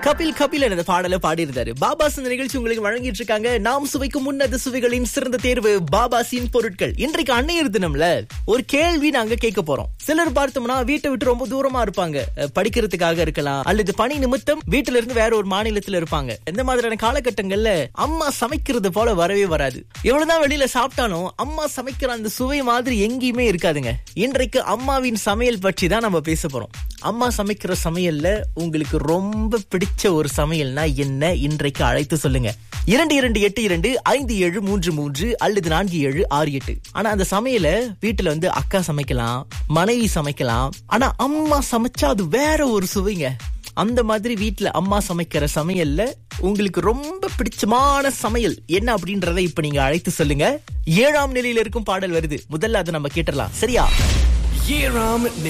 கபில் கபில் எனது பாடலை பாடியிருந்தாரு பாபாஸ் இந்த நிகழ்ச்சி உங்களுக்கு வழங்கிட்டு இருக்காங்க நாம் சுவைக்கும் முன்னது சுவைகளின் சிறந்த தேர்வு பாபாசின் பொருட்கள் இன்றைக்கு அன்னையர் தினம்ல ஒரு கேள்வி நாங்க கேட்க போறோம் சிலர் பார்த்தோம்னா வீட்டை விட்டு ரொம்ப தூரமா இருப்பாங்க அஹ், படிக்கிறதுக்காக இருக்கலாம் அல்லது பணி நிமித்தம் வீட்டுல இருந்து வேற ஒரு மாநிலத்துல இருப்பாங்க இந்த மாதிரியான காலகட்டங்கள்ல அம்மா சமைக்கிறது போல வரவே வராது எவ்வளவுதான் வெளியில சாப்பிட்டாலும் அம்மா சமைக்கிற அந்த சுவை மாதிரி எங்கேயுமே இருக்காதுங்க இன்றைக்கு அம்மாவின் சமையல் பற்றி தான் நம்ம பேச போறோம் அம்மா சமைக்கிற சமையல்ல உங்களுக்கு ரொம்ப பிடிச்ச ஒரு சமையல்னா என்ன இன்றைக்கு அழைத்து சொல்லுங்க இரண்டு இரண்டு எட்டு இரண்டு ஐந்து ஏழு மூன்று மூன்று அல்லது நான்கு ஏழு ஆறு எட்டு ஆனா அந்த சமையலை வீட்டுல வந்து அக்கா சமைக்கலாம் மனைவி சமைக்கலாம் ஆனா அம்மா சமைச்சா அது வேற ஒரு சுவைங்க அந்த மாதிரி வீட்ல அம்மா சமைக்கிற சமையல்ல உங்களுக்கு ரொம்ப பிடிச்சமான சமையல் என்ன அப்படின்றத இப்ப நீங்க அழைத்து சொல்லுங்க ஏழாம் நிலையில இருக்கும் பாடல் வருது முதல்ல அதை நம்ம கேட்டுடலாம் சரியா ஏழாம்